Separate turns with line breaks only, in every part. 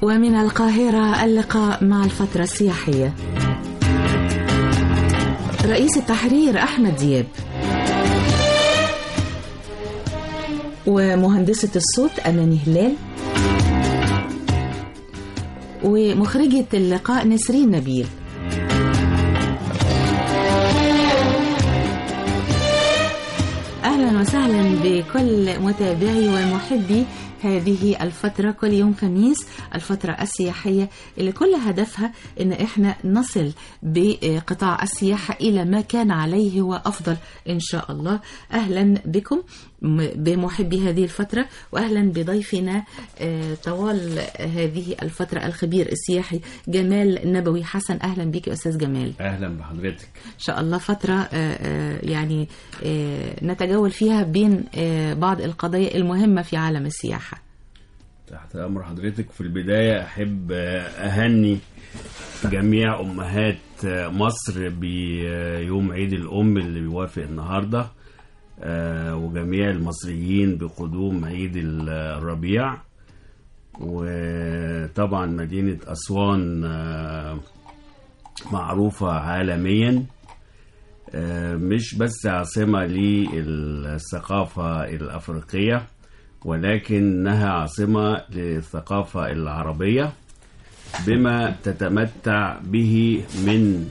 ومن القاهرة اللقاء مع الفترة السياحية رئيس التحرير أحمد دياب ومهندسة الصوت أماني هلال ومخرجة اللقاء نسرين نبيل أهلا وسهلا بكل متابعي ومحبي هذه الفترة كل يوم خميس الفترة السياحية اللي كل هدفها ان احنا نصل بقطاع السياحة الى ما كان عليه وافضل ان شاء الله اهلا بكم بمحبي هذه الفترة واهلا بضيفنا طوال هذه الفترة الخبير السياحي جمال نبوي حسن اهلا بك استاذ جمال
اهلا بحضرتك
ان شاء الله فترة يعني نتجول فيها بين بعض القضايا المهمة في عالم السياحة
تحت امر حضرتك في البدايه احب اهني جميع امهات مصر بيوم عيد الام اللي بيوافق النهارده وجميع المصريين بقدوم عيد الربيع وطبعا مدينه اسوان معروفه عالميا مش بس عاصمه للثقافه الافريقيه ولكنها عاصمة للثقافة العربية بما تتمتع به من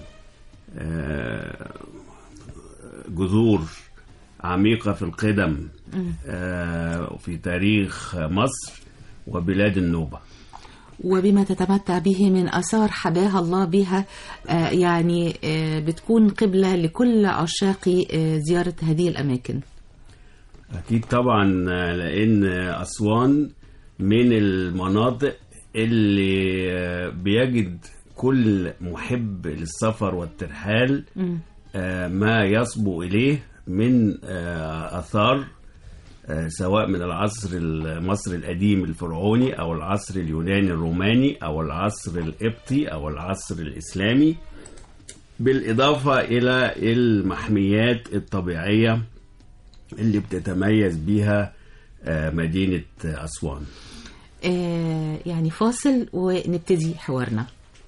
جذور عميقة في القدم في تاريخ مصر وبلاد النوبة
وبما تتمتع به من آثار حباها الله بها يعني بتكون قبلة لكل عشاق زيارة هذه الأماكن
أكيد طبعا لأن أسوان من المناطق اللي بيجد كل محب للسفر والترحال ما يصبو إليه من أثار سواء من العصر المصري القديم الفرعوني أو العصر اليوناني الروماني أو العصر القبطي أو العصر الإسلامي بالإضافة إلى المحميات الطبيعية اللي بتتميز بيها مدينة أسوان
آه يعني فاصل ونبتدي حوارنا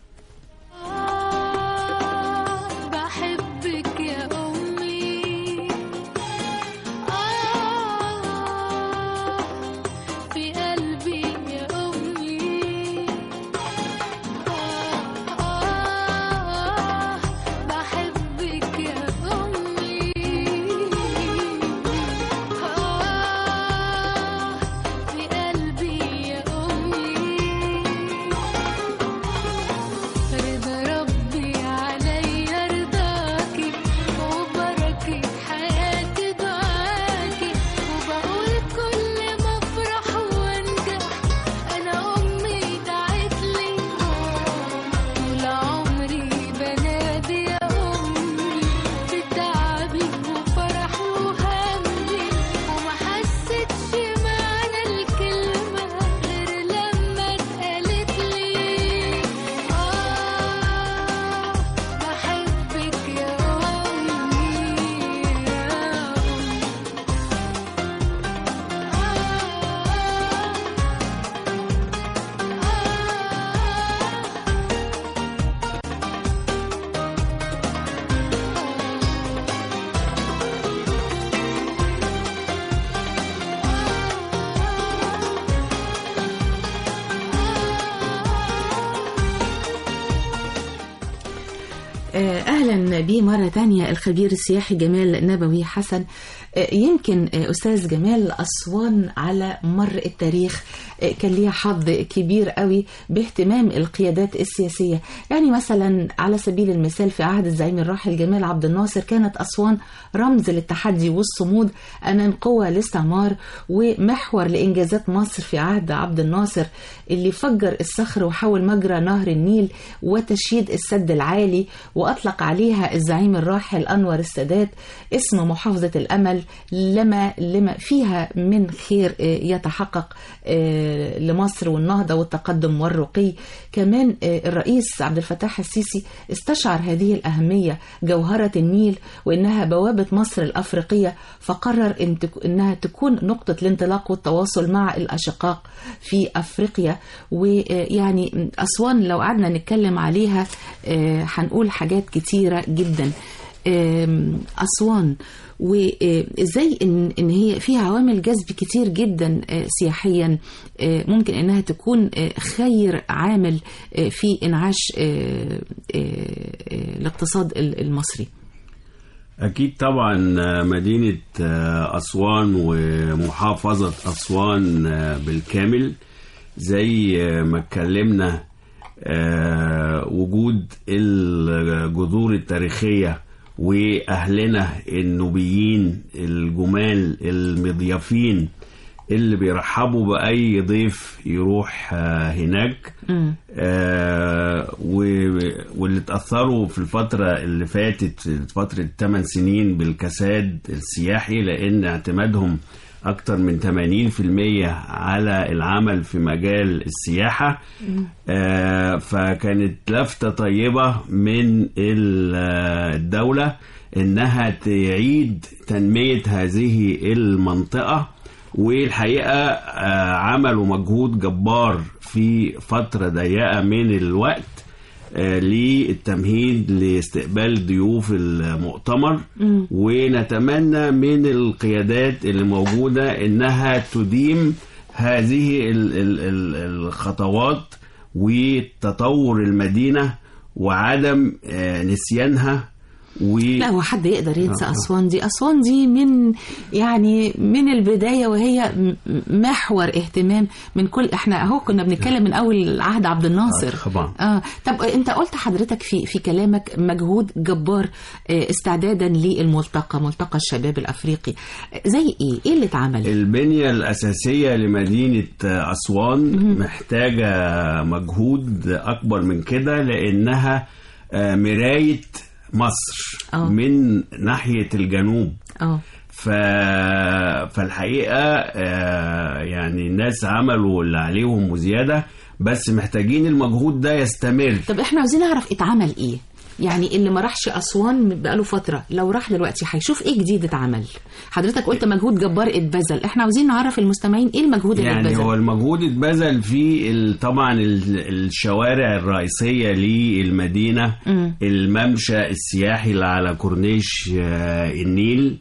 بحبك يا أمي في قلبي يا أمي بحبك يا أمي في قلبي يا أمي رضا ربي عليا رضاكي وبركة حياتي دعاكي وبقول كل ما افرح وانجح انا امي دعت لي طول عمري بنادي يا امي في تعبي وفرحي وهمي وما حسيتش معنى الكلمة غير لما اتقالت لي آه بحبك يا أمي يا أمي
أهلا بي مرة تانية الخبير السياحي جمال نبوي حسن يمكن أستاذ جمال أسوان على مر التاريخ كان ليها حظ كبير قوي باهتمام القيادات السياسية يعني مثلا على سبيل المثال في عهد الزعيم الراحل جمال عبد الناصر كانت أسوان رمز للتحدي والصمود أمام قوى الاستعمار ومحور لإنجازات مصر في عهد عبد الناصر اللي فجر الصخر وحول مجرى نهر النيل وتشييد السد العالي وأطلق عليها الزعيم الراحل أنور السادات اسم محافظة الأمل العمل لما لما فيها من خير آه، يتحقق آه، لمصر والنهضة والتقدم والرقي كمان آه، الرئيس عبد الفتاح السيسي استشعر هذه الأهمية جوهرة النيل وإنها بوابة مصر الأفريقية فقرر إن تك- إنها تكون نقطة الانطلاق والتواصل مع الأشقاء في أفريقيا ويعني أسوان لو قعدنا نتكلم عليها آه، هنقول حاجات كتيرة جدا آم، أسوان وازاي ان ان هي فيها عوامل جذب كتير جدا آه، سياحيا آه، ممكن انها تكون آه، خير عامل آه، في انعاش آه، آه، آه، الاقتصاد ال- المصري
أكيد طبعا مدينة أسوان ومحافظة أسوان بالكامل زي ما اتكلمنا آه، وجود الجذور التاريخية وأهلنا النوبيين الجمال المضيافين اللي بيرحبوا بأي ضيف يروح آه، هناك آه، و- واللي اتأثروا في الفترة اللي فاتت في فترة 8 سنين بالكساد السياحي لأن اعتمادهم أكتر من 80% على العمل في مجال السياحة آه، فكانت لفتة طيبة من ال- آه، الدولة إنها تعيد تنمية هذه المنطقة والحقيقة آه، عملوا مجهود جبار في فترة ضيقة من الوقت آه، للتمهيد لاستقبال ضيوف المؤتمر ونتمنى من القيادات اللي موجودة انها تديم هذه ال- ال- ال- الخطوات وتطور المدينة وعدم آه، نسيانها و
لا هو حد يقدر ينسى
آه.
أسوان دي أسوان دي من يعني من البداية وهي م- محور اهتمام من كل احنا اهو كنا بنتكلم من أول عهد عبد الناصر
آه، طبعا.
اه طب انت قلت حضرتك في في كلامك مجهود جبار آه، استعدادا للملتقى ملتقى الشباب الافريقي زي ايه ايه اللي اتعمل
البنية الأساسية لمدينة أسوان محتاجة مجهود أكبر من كده لأنها آه، مراية مصر
آه.
من ناحية الجنوب
اه
ف... فالحقيقة آه، يعني الناس عملوا اللي عليهم وزيادة بس محتاجين المجهود ده يستمر
طب احنا عاوزين نعرف اتعمل ايه يعني اللي ما راحش اسوان بقاله فتره لو راح دلوقتي هيشوف ايه جديد اتعمل حضرتك قلت مجهود جبار اتبذل احنا عاوزين نعرف المستمعين ايه المجهود اللي
يعني
اتبذل
هو المجهود اتبذل في ال- طبعا ال- الشوارع الرئيسية للمدينة
مم.
الممشى السياحي اللي على كورنيش آه، النيل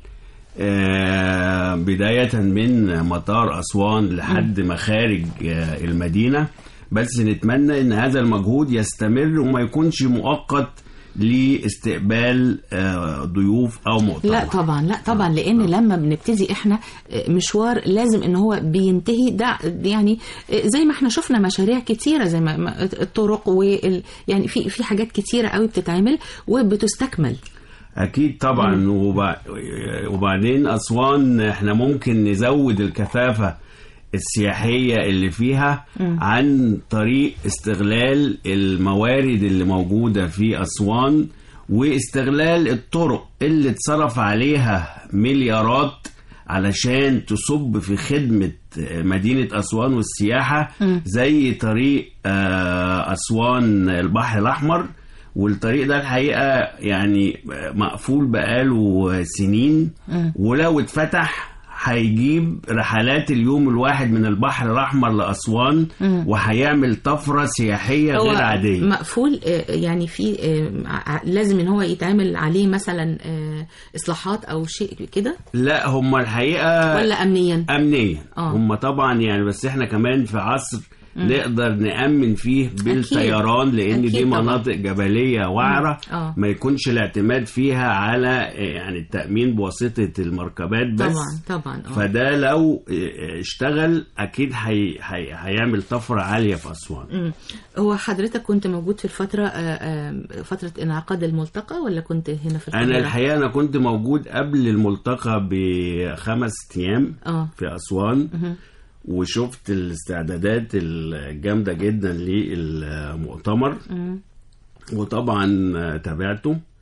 آه، بداية من مطار أسوان لحد مخارج آه، المدينة بس نتمنى ان هذا المجهود يستمر وما يكونش مؤقت لاستقبال آه، ضيوف او مؤتمر
لا طبعا لا طبعا لان لما بنبتدي احنا مشوار لازم ان هو بينتهي ده يعني زي ما احنا شفنا مشاريع كتيره زي ما ما الطرق وال يعني في في حاجات كتيره قوي بتتعمل وبتستكمل
اكيد طبعا وب... وبعدين اسوان احنا ممكن نزود الكثافه السياحيه اللي فيها عن طريق استغلال الموارد اللي موجوده في اسوان واستغلال الطرق اللي اتصرف عليها مليارات علشان تصب في خدمة مدينة أسوان والسياحة زي طريق آه، أسوان البحر الأحمر والطريق ده الحقيقة يعني مقفول بقاله سنين ولو اتفتح هيجيب رحلات اليوم الواحد من البحر الأحمر لأسوان وهيعمل طفرة سياحية
هو
غير عادية
مقفول آه، يعني في آه، ع- لازم ان هو يتعمل عليه مثلا آه، اصلاحات او شيء كده
لا هم الحقيقة
ولا امنيا
امنيا
آه.
هم طبعا يعني بس احنا كمان في عصر نقدر نأمن فيه بالطيران لأن
أكيد
دي
طبعاً.
مناطق جبلية وعرة
آه.
ما يكونش الاعتماد فيها على يعني التأمين بواسطة المركبات بس
طبعا طبعا اه
فده لو اشتغل أكيد هي هي هيعمل طفرة عالية في أسوان
مم. هو حضرتك كنت موجود في الفترة آه، آه، فترة انعقاد الملتقى ولا كنت هنا في القاهرة؟
أنا الحقيقة أنا كنت موجود قبل الملتقى بخمس أيام
اه
في أسوان وشفت الاستعدادات الجامدة جدا للمؤتمر وطبعا تابعته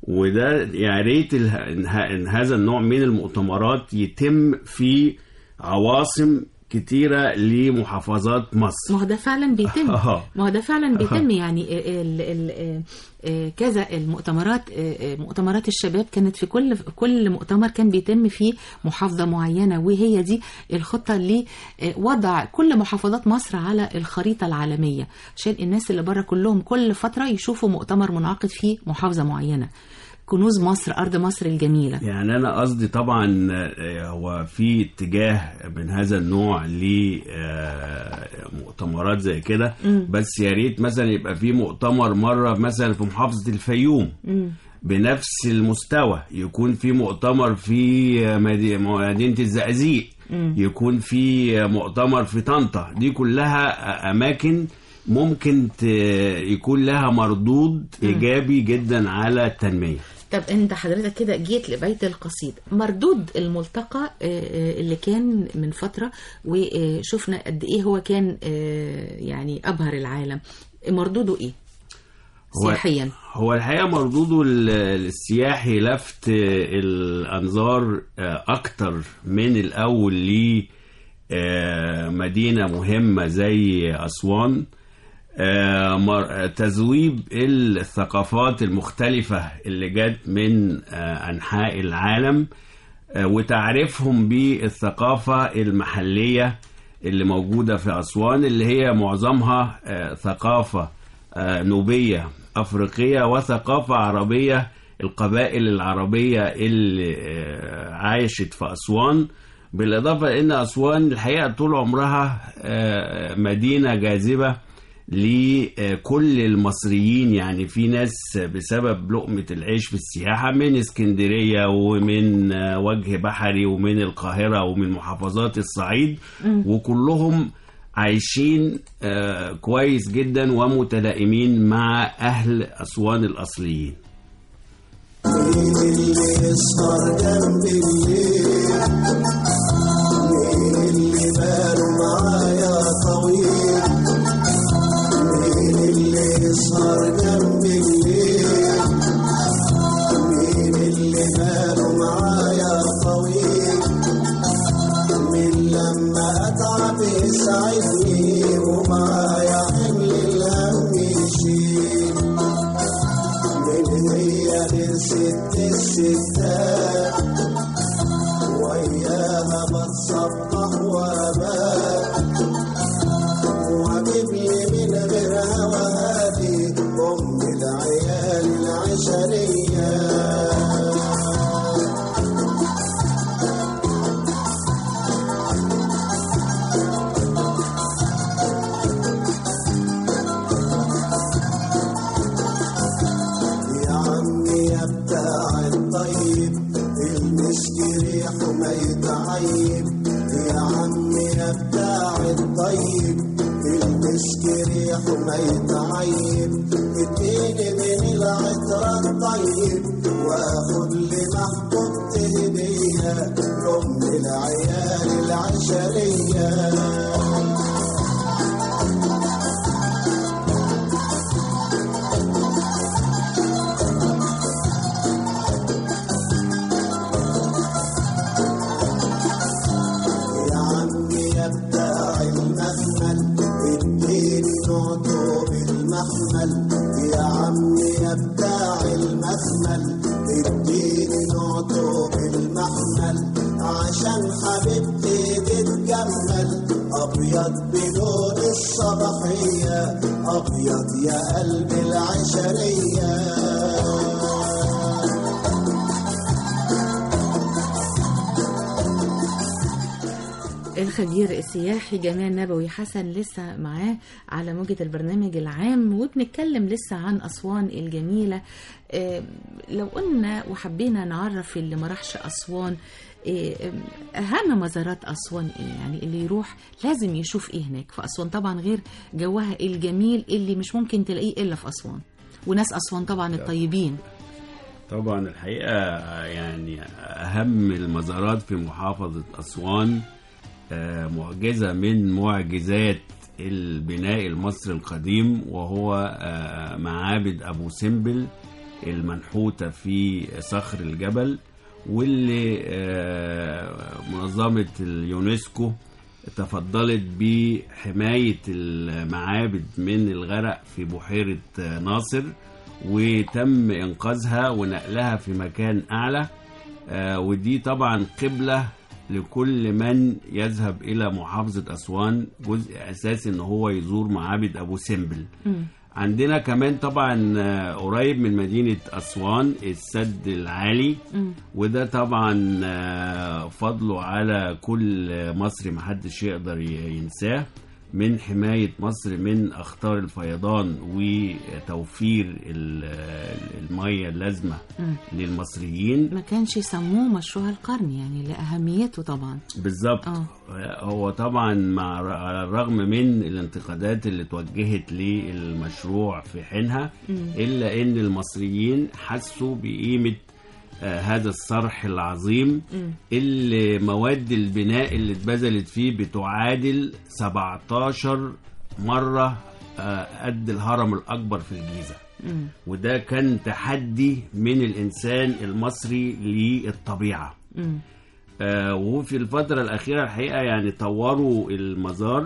وده يا ريت اله- إن ه- إن هذا النوع من المؤتمرات يتم في عواصم كتيرة لمحافظات مصر
ما هو ده فعلا بيتم
آه.
ما هو ده فعلا بيتم يعني ال ال ال كذا المؤتمرات مؤتمرات الشباب كانت في كل كل مؤتمر كان بيتم في محافظة معينة وهي دي الخطة لوضع كل محافظات مصر على الخريطة العالمية عشان الناس اللي بره كلهم كل فترة يشوفوا مؤتمر منعقد في محافظة معينة كنوز مصر أرض مصر الجميلة
يعني انا قصدي طبعا آه، هو في اتجاه من هذا النوع لمؤتمرات زي كده بس يا ريت مثلا يبقى في مؤتمر مره مثلا في محافظه الفيوم بنفس المستوى يكون في مؤتمر في مدي- مدينه الزقازيق يكون في مؤتمر في طنطا دي كلها اماكن ممكن ت- يكون لها مردود ايجابي جدا على التنميه
طب انت حضرتك كده جيت لبيت القصيد مردود الملتقى آه، آه، اللي كان من فترة وشفنا قد ايه هو كان آه، يعني ابهر العالم مردوده ايه
هو-
سياحيا
هو الحقيقة مردوده ال- السياحي لفت الأنظار أكتر من الأول لمدينة مهمة زي أسوان آه، مر- تذويب الثقافات المختلفة اللي جت من آه، أنحاء العالم آه، وتعريفهم بالثقافة المحلية اللي موجودة في أسوان اللي هي معظمها آه، ثقافة آه، نوبية أفريقية وثقافة عربية القبائل العربية اللي آه، عايشت في أسوان بالإضافة إن أسوان الحقيقة طول عمرها آه، مدينة جاذبة لكل المصريين يعني في ناس بسبب لقمة العيش في السياحة من اسكندرية ومن آه، وجه بحري ومن القاهرة ومن محافظات الصعيد وكلهم عايشين آه، كويس جدا ومتلائمين مع أهل أسوان الأصليين
يسهر جنب الليل مين اللي باله معايا طويل مين اللي يسهر جنب الليل مين اللي باله معايا طويل من لما اتعب يسعدني ومعايا حمل الهم يشيل من هي لست الستات وياها بتصبح وابات وعجب لي من غير هواتي ام العيال العشريات يا عمي يا بتاع الطيب المسك ريحه ما يتعيب يا عمي يا بتاع الطيب المسك ريحه ما يتعيب اديني من العطر الطيب واخد لمحبوبتي هديه لام العيال العشريه يا عمي يا بتاع المخمل اديني نعطه بالمحمل يا عمي يا بتاع المخمل اديني نعطه بالمحمل عشان حبيبتي تتجمل ابيض بلون الصباحيه ابيض يا قلب العشريه
الخبير السياحي جمال نبوي حسن لسه معاه على موجة البرنامج العام وبنتكلم لسه عن أسوان الجميلة آه، لو قلنا وحبينا نعرف اللي ما راحش أسوان آه، أهم مزارات أسوان إيه يعني اللي يروح لازم يشوف إيه هناك في أسوان طبعا غير جوها الجميل اللي مش ممكن تلاقيه إلا في أسوان وناس أسوان طبعا الطيبين
طبعا الحقيقة يعني أهم المزارات في محافظة أسوان آه، معجزة من معجزات البناء المصري القديم وهو آه، معابد أبو سمبل المنحوتة في صخر الجبل واللي آه، منظمة اليونسكو تفضلت بحماية المعابد من الغرق في بحيرة آه، ناصر وتم إنقاذها ونقلها في مكان أعلى آه، ودي طبعا قبلة لكل من يذهب إلى محافظة أسوان جزء أساسي إن هو يزور معابد أبو سمبل عندنا كمان طبعا آه، قريب من مدينة أسوان السد العالي وده طبعا آه، فضله على كل مصري محدش يقدر ي- ينساه من حماية مصر من أخطار الفيضان وتوفير ال- المية اللازمة للمصريين
ما كانش يسموه مشروع القرن يعني لأهميته طبعا
بالظبط
آه.
هو طبعا مع على الرغم من الانتقادات اللي توجهت للمشروع في حينها الا ان المصريين حسوا بقيمه آه، هذا الصرح العظيم اللي مواد البناء اللي اتبذلت فيه بتعادل 17 مره آه، قد الهرم الاكبر في الجيزه وده كان تحدي من الانسان المصري للطبيعه آه، وفي الفترة الأخيرة الحقيقة يعني طوروا المزار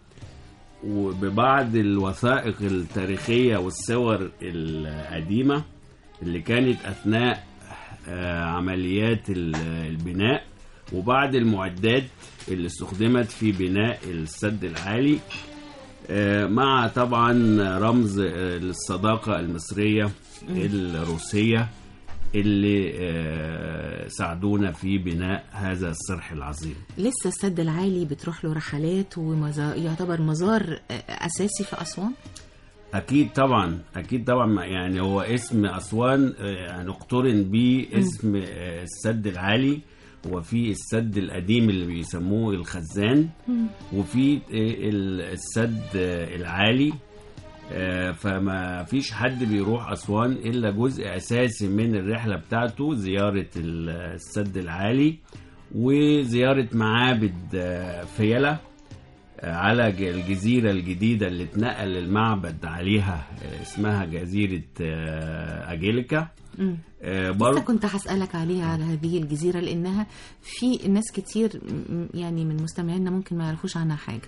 وببعض الوثائق التاريخية والصور القديمة اللي كانت أثناء آه، عمليات ال- البناء وبعض المعدات اللي استخدمت في بناء السد العالي آه، مع طبعا رمز آه، للصداقة المصرية الروسية اللي آه، ساعدونا في بناء هذا الصرح العظيم
لسه السد العالي بتروح له رحلات ويعتبر مزار آه، أساسي في أسوان
اكيد طبعا اكيد طبعا ما- يعني هو اسم اسوان آه، هنقترن بيه اسم آه، السد العالي وفي السد القديم اللي بيسموه الخزان وفي آه، ال- السد آه، العالي آه، فما فيش حد بيروح أسوان إلا جزء أساسي من الرحلة بتاعته زيارة ال- السد العالي وزيارة معابد آه، فيلة آه، على ج- الجزيرة الجديدة اللي اتنقل المعبد عليها آه، اسمها جزيرة آه، أجيليكا آه،
لسه
برضه
كنت هسألك عليها على هذه الجزيرة لأنها في ناس كتير م- يعني من مستمعينا ممكن ما يعرفوش عنها حاجة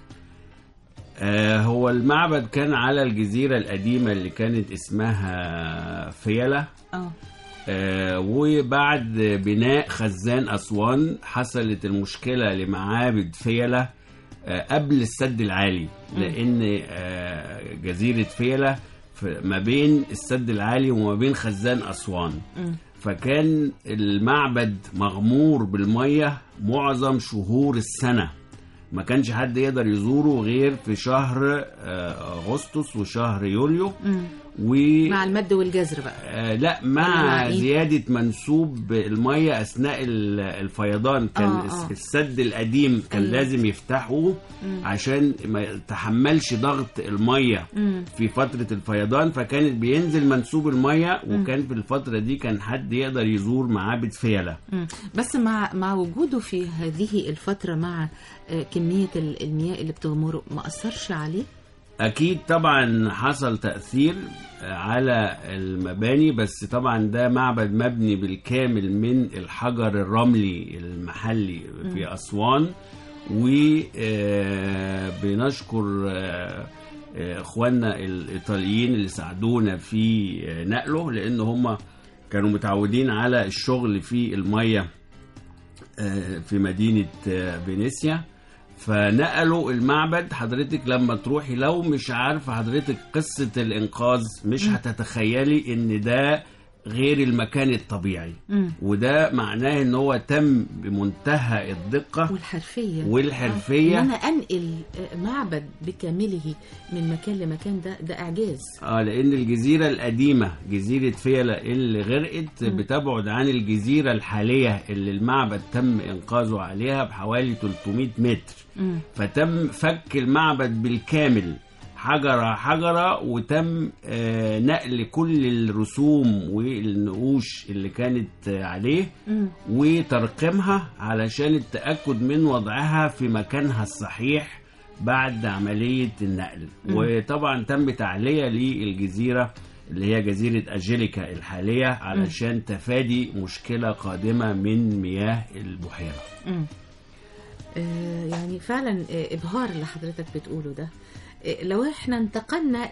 آه، هو المعبد كان على الجزيرة القديمة اللي كانت اسمها فيلة
اه
آه، وبعد بناء خزان أسوان حصلت المشكلة لمعابد فيلة آه، قبل السد العالي لأن آه، جزيرة فيلة في- ما بين السد العالي وما بين خزان أسوان فكان المعبد مغمور بالمية معظم شهور السنة ما كانش حد يقدر يزوره غير في شهر آه، أغسطس وشهر يوليو و
مع المد والجزر بقى
آه لا
ولا
مع
مع إيه؟
زيادة منسوب المية أثناء ال- الفيضان كان
آه،
الس-
آه.
السد القديم كان
أيوة.
لازم يفتحوه عشان ما يتحملش ضغط المية في فترة الفيضان فكانت بينزل منسوب المية وكان في الفترة دي كان حد يقدر يزور معابد فيلة
مم. بس مع مع وجوده في هذه الفترة مع آه، كمية ال- المياه اللي بتغمره ما أثرش عليه؟
أكيد طبعا حصل تأثير على المباني بس طبعا ده معبد مبني بالكامل من الحجر الرملي المحلي في أسوان وبنشكر اخواننا الايطاليين اللي ساعدونا في آه، نقله لان هم كانوا متعودين على الشغل في الميه آه، في مدينه آه، فينيسيا فنقلوا المعبد حضرتك لما تروحي لو مش عارفه حضرتك قصه الانقاذ مش هتتخيلي ان ده غير المكان الطبيعي وده معناه ان هو تم بمنتهى الدقه
والحرفية
والحرفية.
آه. إن أنا أنقل آه، معبد بكامله من مكان لمكان ده ده إعجاز
اه لان الجزيره القديمه جزيره فيلا اللي غرقت بتبعد عن الجزيره الحاليه اللي المعبد تم انقاذه عليها بحوالي 300 متر فتم فك المعبد بالكامل حجرة حجرة وتم آه، نقل كل الرسوم والنقوش اللي كانت آه، عليه وترقيمها علشان التأكد من وضعها في مكانها الصحيح بعد عملية النقل وطبعا تم تعلية للجزيرة اللي هي جزيرة أجيليكا الحالية علشان تفادي مشكلة قادمة من مياه البحيرة
مم. آه، يعني فعلا آه، ابهار اللي حضرتك بتقوله ده آه، لو احنا انتقلنا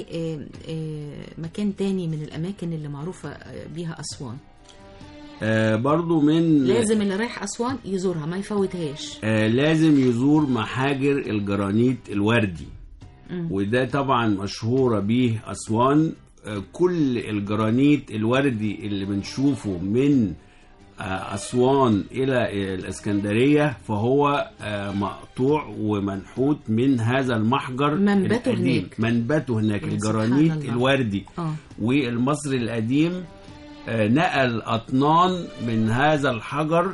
لمكان تاني من الاماكن اللي معروفه آه، بيها اسوان
آه برضو من
لازم اللي رايح اسوان يزورها ما يفوتهاش
آه لازم يزور محاجر الجرانيت الوردي
مم.
وده طبعا مشهورة بيه أسوان آه كل الجرانيت الوردي اللي بنشوفه من آه أسوان إلى الإسكندرية فهو آه مقطوع ومنحوت من هذا المحجر
منبته
القديم.
هناك.
منبته هناك
سبحان
الجرانيت
الله.
الوردي
اه
والمصري القديم آه، نقل أطنان من هذا الحجر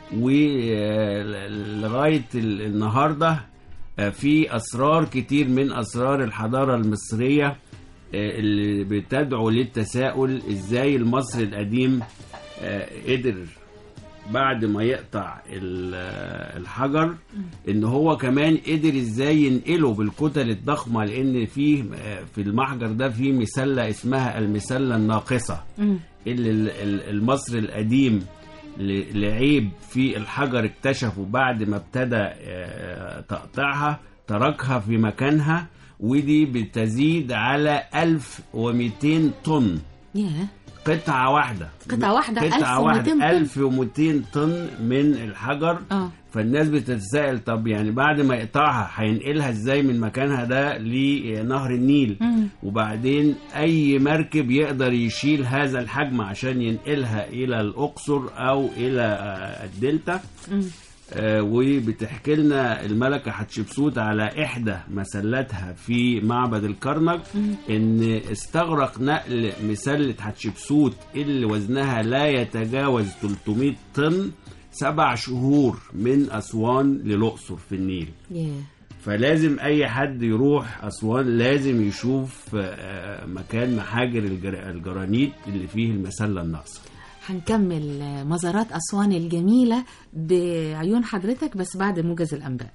ولغاية النهاردة آه، في أسرار كتير من أسرار الحضارة المصرية آه، اللي بتدعو للتساؤل إزاي المصري القديم آه، قدر بعد ما يقطع ال- آه، الحجر ان هو كمان قدر ازاي ينقله بالكتل الضخمه لان فيه آه، في المحجر ده في مسله اسمها المسله الناقصه
مم.
اللي ال- ال- المصري القديم ل- لعيب في الحجر اكتشفه بعد ما ابتدى آه، تقطيعها تركها في مكانها ودي بتزيد على 1200 طن
ياه
قطعة واحدة
قطعة واحدة
قطعة
1200
واحدة
طن.
1200 طن من الحجر
اه
فالناس بتتساءل طب يعني بعد ما يقطعها هينقلها ازاي من مكانها ده لنهر النيل
مم.
وبعدين اي مركب يقدر يشيل هذا الحجم عشان ينقلها الى الاقصر او الى آه، الدلتا
مم.
آه، وبتحكي لنا الملكة حتشبسوت على إحدى مسلاتها في معبد الكرنك إن استغرق نقل مسلة حتشبسوت اللي وزنها لا يتجاوز 300 طن سبع شهور من أسوان للأقصر في النيل
ياه
فلازم أي حد يروح أسوان لازم يشوف آه، مكان محاجر الجر- الجرانيت اللي فيه المسلة الناقصة
هنكمل آه، مزارات أسوان الجميلة بعيون حضرتك بس بعد موجز الأنباء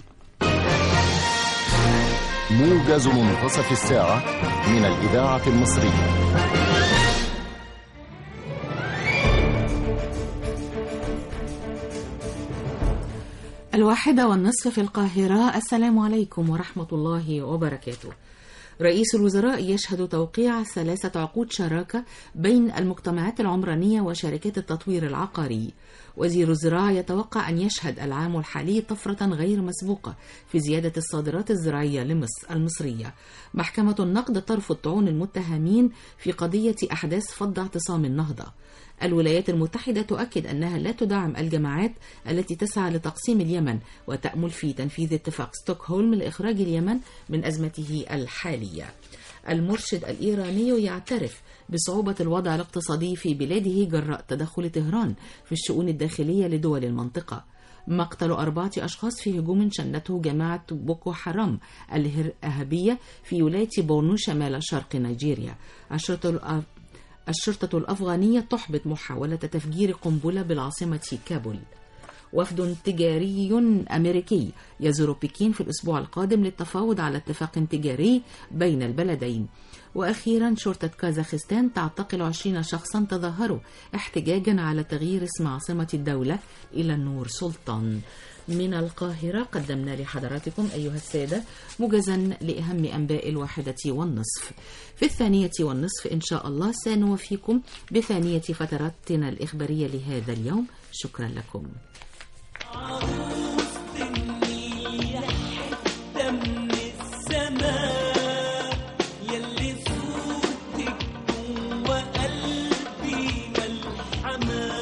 موجز منتصف الساعة من الإذاعة المصرية
الواحدة والنصف في القاهرة السلام عليكم ورحمة الله وبركاته رئيس الوزراء يشهد توقيع ثلاثة عقود شراكة بين المجتمعات العمرانية وشركات التطوير العقاري وزير الزراعة يتوقع أن يشهد العام الحالي طفرة غير مسبوقة في زيادة الصادرات الزراعية لمصر المصرية محكمة النقد ترفض طعون المتهمين في قضية أحداث فض اعتصام النهضة الولايات المتحدة تؤكد أنها لا تدعم الجماعات التي تسعى لتقسيم اليمن وتأمل في تنفيذ اتفاق ستوكهولم لإخراج اليمن من أزمته الحالية. المرشد الإيراني يعترف بصعوبة الوضع الاقتصادي في بلاده جراء تدخل طهران في الشؤون الداخلية لدول المنطقة. مقتل أربعة أشخاص في هجوم شنته جماعة بوكو حرام الإرهابية في ولاية بورنو شمال شرق نيجيريا. الشرطة الأ- الشرطة الأفغانية تحبط محاولة تفجير قنبلة بالعاصمة كابول وفد تجاري أمريكي يزور بكين في الأسبوع القادم للتفاوض على اتفاق تجاري بين البلدين وأخيرا شرطة كازاخستان تعتقل 20 شخصا تظاهروا احتجاجا على تغيير اسم عاصمة الدولة إلى النور سلطان من القاهرة قدمنا لحضراتكم أيها السادة موجزا لأهم أنباء الواحدة والنصف في الثانية والنصف إن شاء الله سنوفيكم بثانية فتراتنا الإخبارية لهذا اليوم شكرا لكم
من السماء يلي صوتك جوا قلبي ملحمة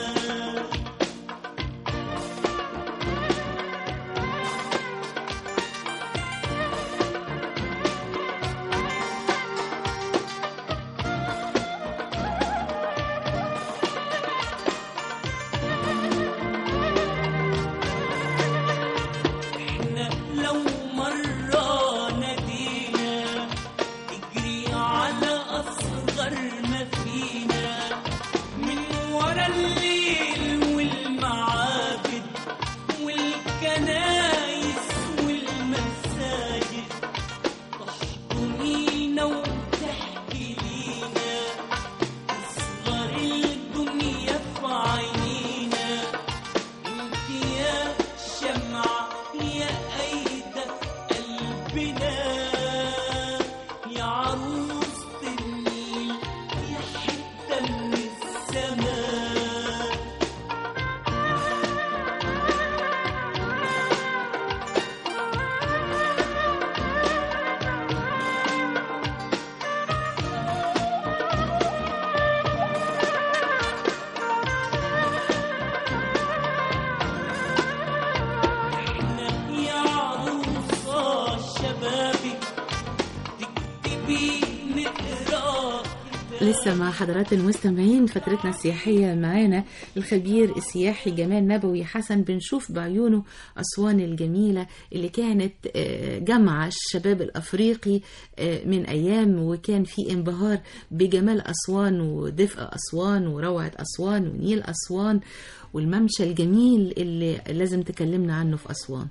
حبنا يا عروسة النيل يا حتة من السماء احنا يا عروسة شبابك تكتبي نقرا
لسه مع حضرات المستمعين فترتنا السياحية معانا الخبير السياحي جمال نبوي حسن بنشوف بعيونه أسوان الجميلة اللي كانت آه، جمع الشباب الأفريقي آه، من أيام وكان في انبهار بجمال أسوان ودفء أسوان وروعة أسوان ونيل أسوان والممشى الجميل اللي لازم تكلمنا عنه في أسوان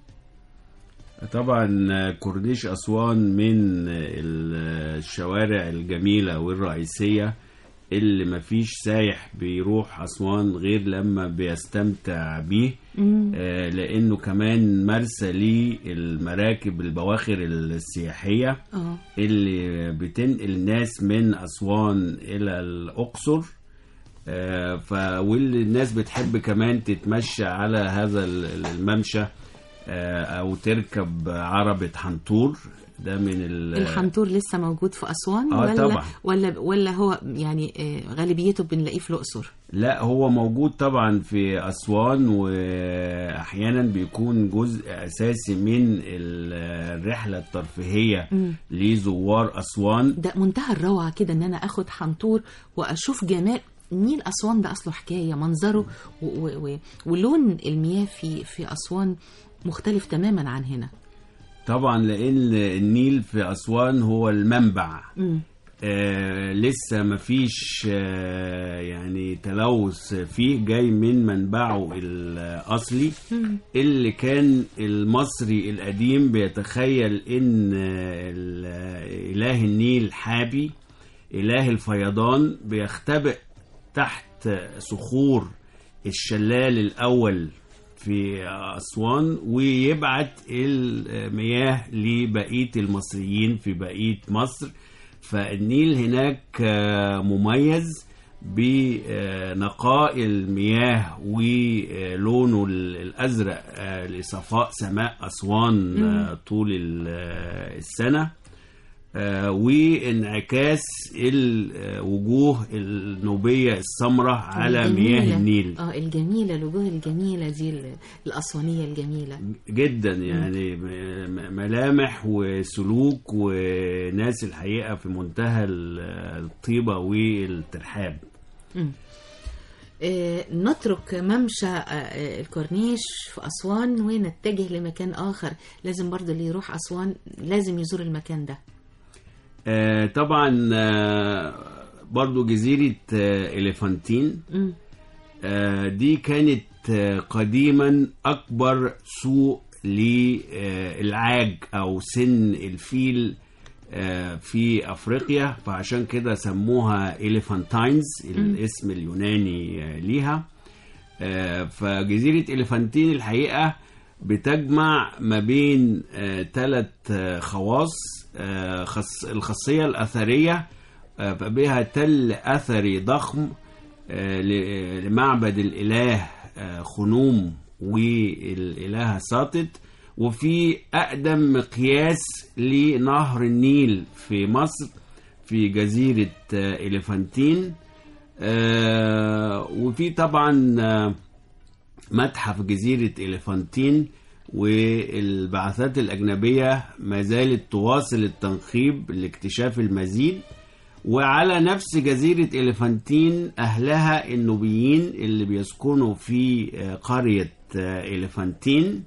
طبعا كورنيش أسوان من الشوارع الجميلة والرئيسية اللي مفيش سايح بيروح أسوان غير لما بيستمتع بيه آه، لأنه كمان مرسى للمراكب البواخر السياحية
اه
اللي بتنقل ناس من أسوان إلى الأقصر آه، ف واللي الناس بتحب كمان تتمشى على هذا ال- الممشى آه، أو تركب عربة حنطور ده من ال-
الحنطور لسه موجود في أسوان
آه،
ولا
طبعا.
ولا ولا هو يعني آه، غالبيته بنلاقيه في الأقصر
لا هو موجود طبعا في أسوان وأحيانا بيكون جزء أساسي من ال- الرحلة الترفيهية لزوار أسوان
ده منتهى الروعة كده ان انا اخد حنطور واشوف جمال نيل اسوان ده اصله حكاية منظره و و و ولون المياه في في اسوان مختلف تماما عن هنا
طبعا لأن النيل في أسوان هو المنبع
مم.
آه لسه مفيش آه يعني تلوث فيه جاي من منبعه الأصلي اللي كان المصري القديم بيتخيل إن آه، ال- إله النيل حابي إله الفيضان بيختبئ تحت صخور الشلال الأول في أسوان ويبعت المياه لبقية المصريين في بقية مصر فالنيل هناك آه، مميز بنقاء المياه ولونه ال- الأزرق آه، لصفاء سماء أسوان آه، طول ال- آه، السنة آه، وانعكاس الوجوه النوبية السمراء على
الجميلة.
مياه النيل
اه الجميلة الوجوه الجميلة دي ال- الاسوانية الجميلة
جدا يعني م- م- ملامح وسلوك وناس الحقيقة في منتهى ال- الطيبة والترحاب
آه، نترك ممشى آه، آه، الكورنيش في أسوان ونتجه لمكان آخر لازم برضه اللي يروح أسوان لازم يزور المكان ده
آه، طبعا آه، برضو جزيرة آه، إليفانتين
مم.
آه، دي كانت آه، قديما أكبر سوق للعاج أو سن الفيل آه، في أفريقيا فعشان كده سموها إليفانتاينز الاسم اليوناني آه، ليها آه، فجزيرة إليفانتين الحقيقة بتجمع ما بين ثلاث خواص آه، خص الخاصية الأثرية آه، فبها تل أثري ضخم آه، ل- لمعبد الإله آه، خنوم والإلهة ساطت وفي أقدم مقياس لنهر النيل في مصر في جزيرة آه، إليفانتين آه، وفي طبعا آه، متحف جزيرة إليفانتين والبعثات الأجنبية ما زالت تواصل التنقيب لاكتشاف المزيد وعلى نفس جزيرة إليفانتين أهلها النوبيين اللي بيسكنوا في آه، قرية آه، إليفانتين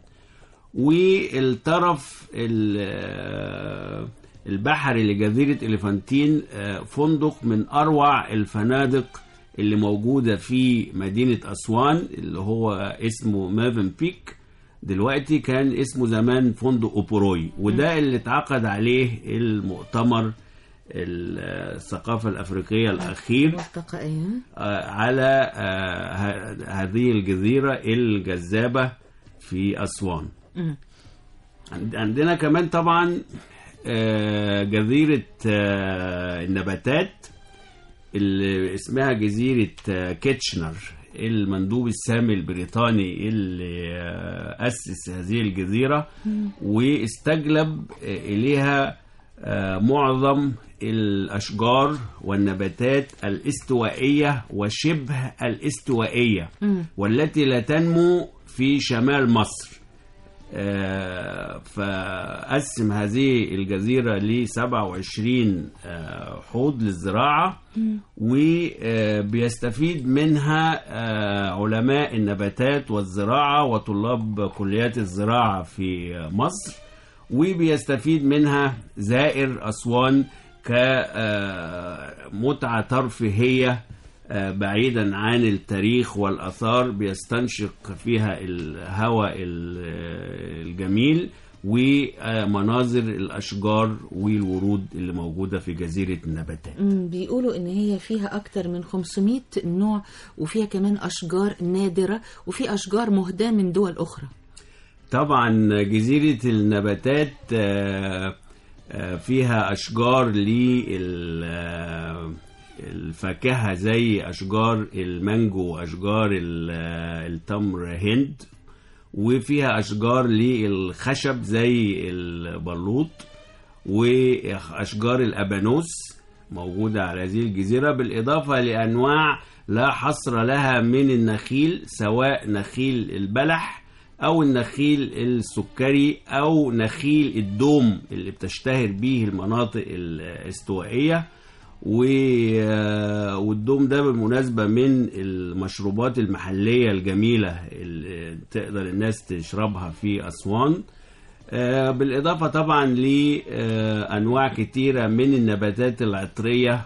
والطرف ال- آه، البحري لجزيرة إليفانتين آه، فندق من أروع الفنادق اللي موجودة في مدينة أسوان اللي هو اسمه مافن بيك دلوقتي كان اسمه زمان فندق أوبروي وده اللي اتعقد عليه المؤتمر الثقافة الأفريقية الأخير
ملتقى ايه
آه، على آه، ه- هذه الجزيرة الجذابة في أسوان عند- عندنا كمان طبعا آه، جزيرة آه، النباتات اللي اسمها جزيرة آه، كيتشنر المندوب السامي البريطاني اللي آه، أسس هذه الجزيرة واستجلب آه، إليها آه، معظم الأشجار والنباتات الاستوائية وشبه الاستوائية والتي لا تنمو في شمال مصر آه، فقسم هذه الجزيرة ل 27 آه، حوض للزراعة وبيستفيد منها آه، علماء النباتات والزراعة وطلاب كليات الزراعة في مصر وبيستفيد منها زائر أسوان كمتعة ترفيهية آه، بعيدا عن التاريخ والآثار بيستنشق فيها الهواء ال- الجميل ومناظر الأشجار والورود اللي موجودة في جزيرة النباتات
مم، بيقولوا ان هي فيها اكتر من 500 نوع وفيها كمان اشجار نادرة وفي اشجار مهداة من دول اخرى
طبعا جزيرة النباتات آه، آه، فيها أشجار للفاكهة زي أشجار المانجو وأشجار ال- آه، التمر هند وفيها أشجار للخشب زي البلوط وأشجار الأبانوس موجودة على هذه الجزيرة بالإضافة لأنواع لا حصر لها من النخيل سواء نخيل البلح أو النخيل السكري أو نخيل الدوم اللي بتشتهر به المناطق الاستوائية و- والدوم ده بالمناسبة من المشروبات المحلية الجميلة اللي تقدر الناس تشربها في أسوان آه، بالإضافة طبعا لأنواع كتيرة من النباتات العطرية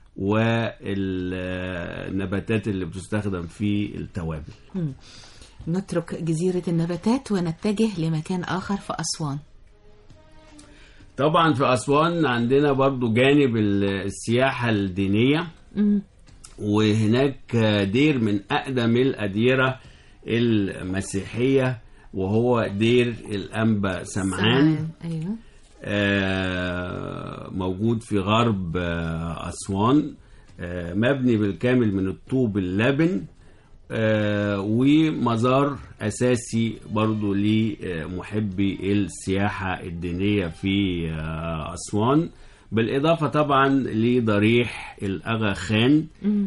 والنباتات اللي بتستخدم في التوابل
نترك جزيرة النباتات ونتجه لمكان آخر في أسوان
طبعا في أسوان عندنا برضو جانب ال- السياحة الدينية وهناك دير من أقدم الأديرة المسيحية وهو دير الأنبا سمعان
أيوه
آه، موجود في غرب آه، أسوان آه، مبني بالكامل من الطوب اللبن آه، ومزار أساسي برضو لمحبي السياحة الدينية في آه، أسوان بالإضافة طبعا لضريح الأغا خان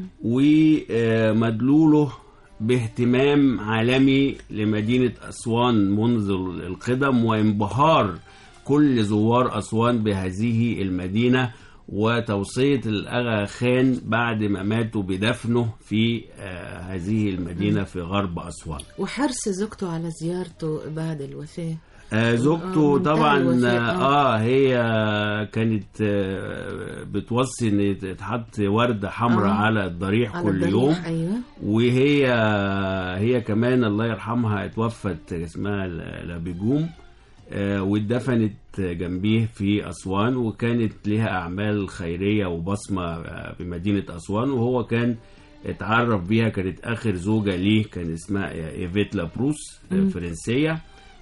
ومدلوله باهتمام عالمي لمدينة أسوان منذ القدم وانبهار كل زوار أسوان بهذه المدينة وتوصية الأغا خان بعد ما ماتوا بدفنه في آه، هذه المدينة في غرب أسوان
وحرص زوجته على زيارته بعد الوفاة
آه، زوجته
آه، منتهى
طبعا
الوفاء،
اه هي كانت آه، بتوصي ان تتحط ورده حمراء
آه.
على الضريح
على
كل
الضريح،
يوم
أيوه
وهي هي كمان الله يرحمها اتوفت اسمها لابيجوم آه، واتدفنت جنبيه في أسوان وكانت لها أعمال خيرية وبصمة آه، بمدينة أسوان وهو كان اتعرف بيها كانت آخر زوجة ليه كان اسمها إيفيت لابروس آه، فرنسية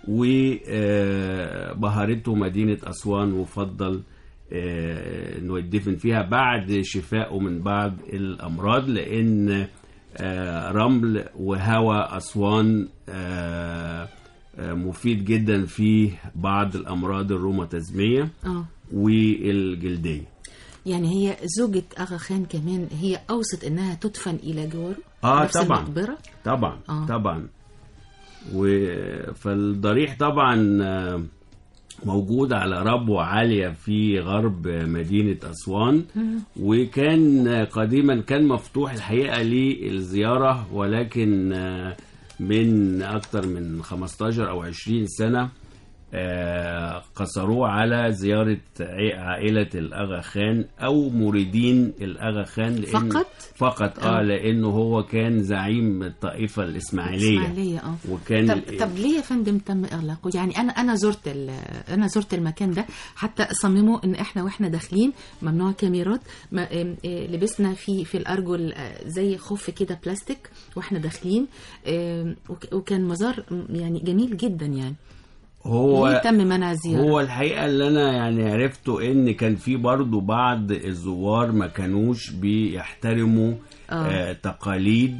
وبهرته مدينة أسوان وفضل آه، انه يدفن فيها بعد شفائه من بعض الامراض لان آه، رمل وهواء اسوان آه، آه، مفيد جدا في بعض الامراض الروماتيزميه
اه
والجلديه
يعني هي زوجة أغا خان كمان هي أوصت إنها تدفن إلى جواره
آه،
نفس
طبعاً.
المقبرة
طبعا
آه.
طبعا و فالضريح طبعا آه، موجود على ربوة عالية في غرب مدينة أسوان وكان قديما كان مفتوح الحقيقة للزيارة ولكن آه، من أكثر من 15 أو 20 سنة آه، قصروه على زيارة عي- عائلة الأغا خان أو مريدين الأغا خان لأن
فقط؟
فقط اه
آه.
لأنه هو كان زعيم الطائفة الإسماعيلية
إسماعيلية اه
وكان
طب طب ليه يا فندم تم اغلاقه؟ يعني انا انا زرت ال- انا زرت المكان ده حتى صمموا ان احنا واحنا داخلين ممنوع كاميرات ما ام- اه لبسنا في في الارجل اه زي خف كده بلاستيك واحنا داخلين ام، وك- وكان مزار م- يعني جميل جدا يعني
هو
ليه تم منع الزيارة
هو الحقيقة اللي أنا يعني عرفته إن كان في برضو بعض الزوار ما كانوش بيحترموا
آه.
آه تقاليد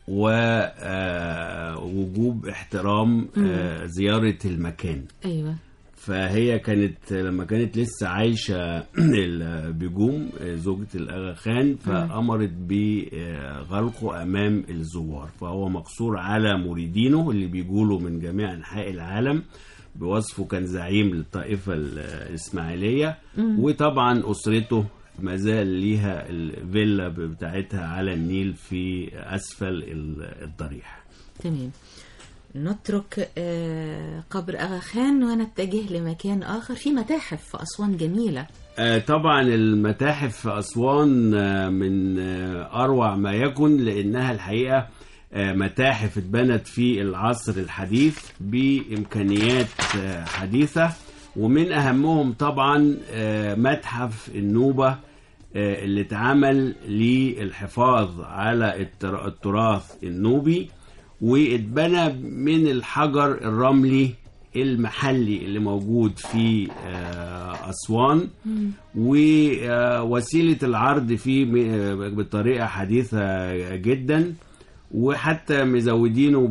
ووجوب احترام آه زيارة المكان
أيوة
فهي كانت لما كانت لسه عايشة البيجوم زوجة الأغا خان فأمرت بغلقه أمام الزوار فهو مقصور على مريدينه اللي بيجوله من جميع أنحاء العالم بوصفه كان زعيم للطائفة الإسماعيلية وطبعا أسرته ما زال ليها الفيلا بتاعتها على النيل في أسفل الضريح
تمام نترك آه، قبر أغا خان ونتجه لمكان آخر في متاحف في أسوان جميلة
آه، طبعا المتاحف في أسوان آه، من آه، أروع ما يكن لأنها الحقيقة آه، متاحف اتبنت في العصر الحديث بإمكانيات آه، حديثة ومن أهمهم طبعا آه، متحف النوبة آه، اللي اتعمل للحفاظ على التر- التراث النوبي واتبنى من الحجر الرملي المحلي اللي موجود في آه، أسوان ووسيلة العرض فيه م- آه، بطريقة حديثة جدا وحتى مزودينه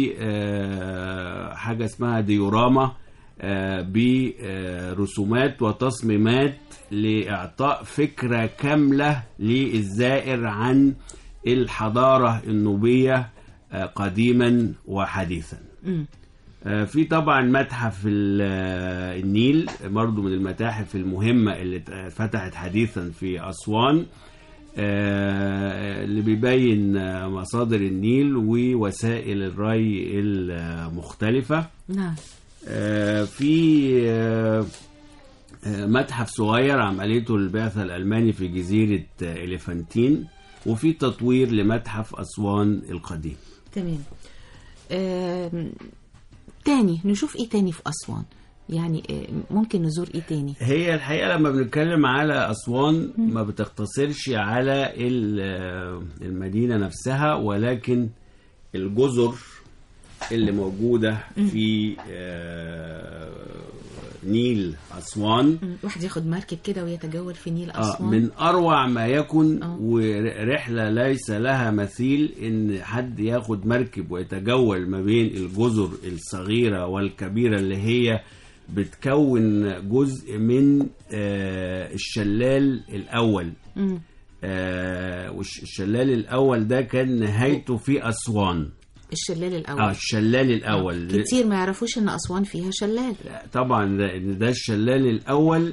بحاجة اسمها ديوراما آه، برسومات وتصميمات لإعطاء فكرة كاملة للزائر عن الحضارة النوبية آه، قديما وحديثا
مم.
آه، في طبعا متحف ال- آه، النيل برضو من المتاحف المهمة اللي اتفتحت حديثا في أسوان آه، اللي بيبين آه، مصادر النيل ووسائل الري المختلفة
نعم
آه، في آه، آه، متحف صغير عمليته البعثة الألماني في جزيرة آه، إليفانتين وفي تطوير لمتحف أسوان القديم
تمام آم، تاني نشوف ايه تاني في أسوان يعني آه، ممكن نزور ايه تاني
هي الحقيقة لما بنتكلم على أسوان ما بتقتصرش على ال- المدينة نفسها ولكن الجزر اللي موجودة في آه، نيل أسوان
مم. واحد ياخد مركب كده ويتجول في نيل
آه،
أسوان
من أروع ما يكن
آه.
ورحلة ليس لها مثيل إن حد ياخد مركب ويتجول ما بين الجزر الصغيرة والكبيرة اللي هي بتكون جزء من آه، الشلال الأول
مم.
آه، والشلال الأول ده كان نهايته في أسوان
الشلال الأول
اه الشلال الأول
كتير ما يعرفوش ان أسوان فيها شلال
طبعا ده- إن ده الشلال الاول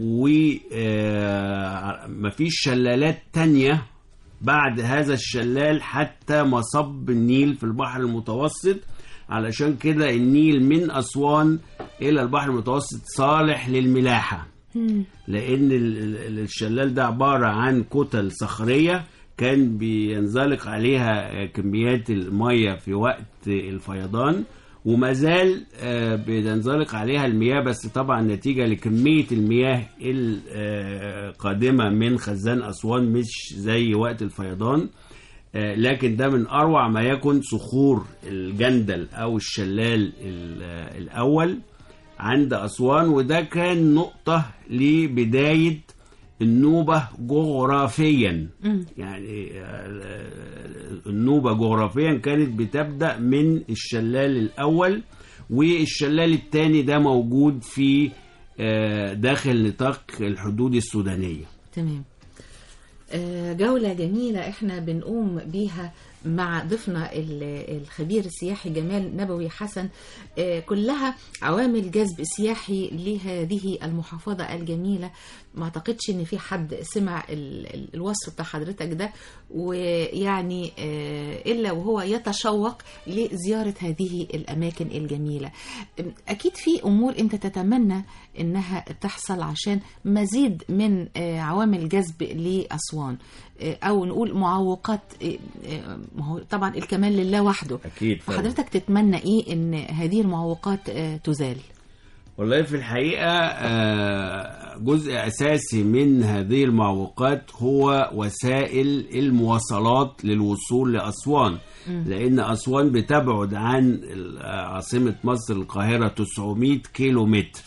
ومفيش شلالات تانية بعد هذا الشلال حتى مصب النيل في البحر المتوسط علشان كده النيل من أسوان إلى البحر المتوسط صالح للملاحة لأن ال- ال- الشلال ده عبارة عن كتل صخرية كان بينزلق عليها كميات المية في وقت الفيضان وما زال آه، بينزلق عليها المياه بس طبعا نتيجة لكمية المياه القادمة من خزان أسوان مش زي وقت الفيضان آه، لكن ده من أروع ما يكن صخور الجندل أو الشلال ال- آه، الأول عند أسوان وده كان نقطة لبداية النوبة جغرافيا يعني آه، النوبة جغرافيا كانت بتبدأ من الشلال الأول والشلال الثاني ده موجود في آه، داخل نطاق الحدود السودانية
تمام آه، جولة جميلة احنا بنقوم بيها مع ضيفنا ال- الخبير السياحي جمال نبوي حسن آه، كلها عوامل جذب سياحي لهذه المحافظة الجميلة ما اعتقدش ان في حد سمع ال- ال- الوصف بتاع حضرتك ده ويعني آه، الا وهو يتشوق لزيارة هذه الاماكن الجميلة اكيد في امور انت تتمنى انها تحصل عشان مزيد من آه، عوامل جذب لاسوان آه، او نقول معوقات آه، آه، ما هو طبعا الكمال لله وحده
أكيد طبعاً.
وحضرتك تتمنى ايه ان هذه المعوقات آه، تزال
والله في الحقيقة آه، جزء أساسي من هذه المعوقات هو وسائل المواصلات للوصول لأسوان لأن أسوان بتبعد عن ال- عاصمة مصر القاهرة 900 كيلو متر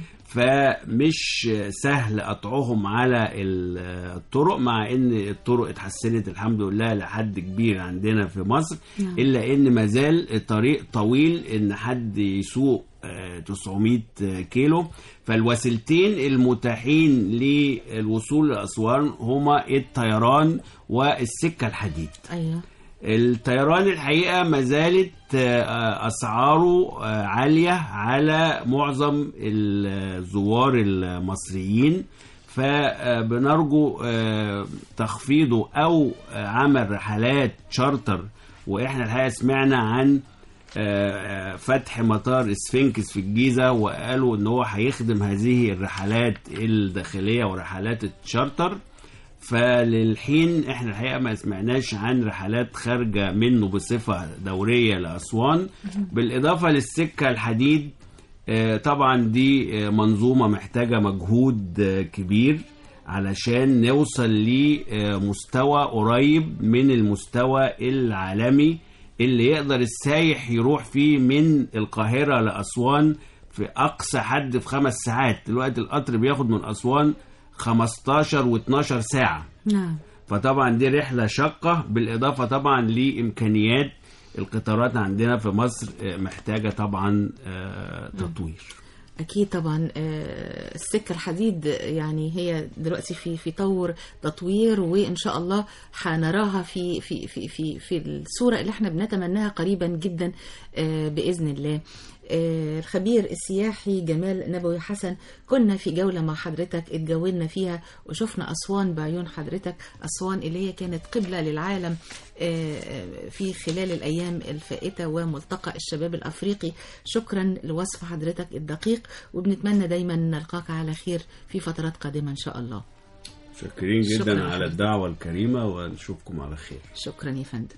فمش سهل قطعهم على ال- الطرق مع ان الطرق اتحسنت الحمد لله لحد كبير عندنا في مصر الا ان مازال الطريق طويل ان حد يسوق آه، 900 كيلو فالوسيلتين المتاحين للوصول لأسوان هما الطيران والسكة الحديد
ايوه
الطيران الحقيقة ما زالت آه، أسعاره آه، عالية على معظم الزوار المصريين فبنرجو آه، تخفيضه أو آه، عمل رحلات شارتر وإحنا الحقيقة سمعنا عن آه، آه، فتح مطار اسفنكس في الجيزة وقالوا ان هو هيخدم هذه الرحلات الداخلية ورحلات التشارتر فللحين احنا الحقيقه ما سمعناش عن رحلات خارجه منه بصفه دوريه لاسوان بالاضافه للسكه الحديد آه، طبعا دي آه، منظومه محتاجه مجهود آه، كبير علشان نوصل لمستوى قريب من المستوى العالمي اللي يقدر السايح يروح فيه من القاهره لاسوان في اقصى حد في خمس ساعات دلوقتي القطر بياخد من اسوان 15 و12 ساعة
نعم
فطبعا دي رحلة شاقة بالإضافة طبعا لإمكانيات القطارات عندنا في مصر آه، محتاجة طبعا آه، تطوير
اكيد طبعا آه، السكه الحديد يعني هي دلوقتي في في طور تطوير وان شاء الله هنراها في في في في في الصوره اللي احنا بنتمناها قريبا جدا آه، باذن الله آه، الخبير السياحي جمال نبوي حسن كنا في جولة مع حضرتك اتجولنا فيها وشفنا أسوان بعيون حضرتك أسوان اللي هي كانت قبلة للعالم آه، آه، في خلال الأيام الفائتة وملتقى الشباب الأفريقي شكرا لوصف حضرتك الدقيق وبنتمنى دايما نلقاك على خير في فترات قادمة إن شاء الله
شاكرين جدا
شكراً
على
حضرتك.
الدعوة الكريمة ونشوفكم على خير
شكرا يا فندم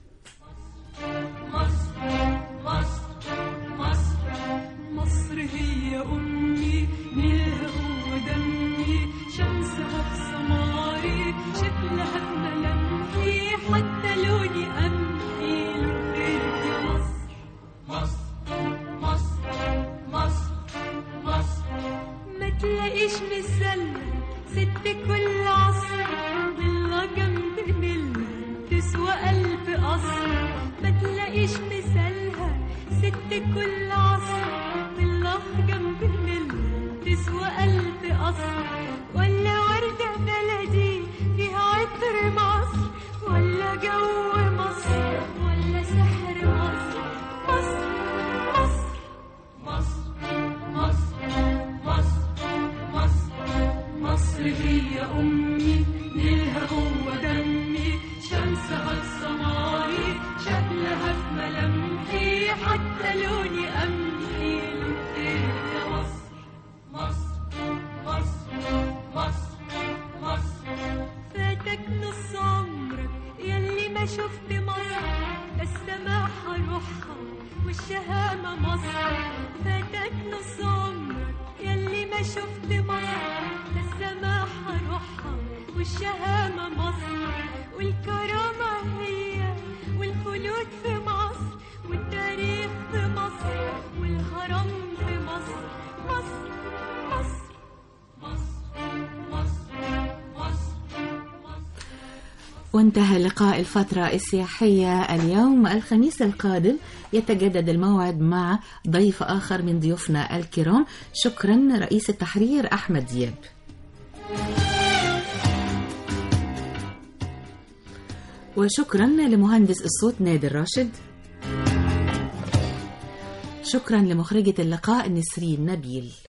مصر هي أمي نيلها ودمي شمسها في سماري شكلها في ملامحي حتى لوني قمحي لبيت يا مصر ما تلاقيش مثلها ست كل عصر ضلة جنب ملة تسوى ألف قصر ما تلاقيش مثلها ست كل عصر ضلة جنب ملة تسوى ألف قصر ولا وردة بلدي فيها عطر مصر ولا جو مصر ولا سحر مصر مصر مصر مصر هي أمي نيلها هو دمي شمسها في سماري شكلها في ملامحي حتى لوني قمحي لبيت يا مصر مصر مصر مصر مصر فاتك نص عمرك يلي ما شفت مصر لا السماحة روحها والشهامة مصر فاتك نص عمرك يلي ما شفت مصر لا السماحة روحها والشهامة مصر والكرامة هي والخلود في مصر والتاريخ في مصر والهرم في مصر مصر مصر مصر مصر مصر
وانتهى لقاء الفترة السياحية اليوم الخميس القادم يتجدد الموعد مع ضيف آخر من ضيوفنا الكرام شكرا رئيس التحرير أحمد دياب وشكرا لمهندس الصوت نادر راشد شكرا لمخرجة اللقاء نسرين نبيل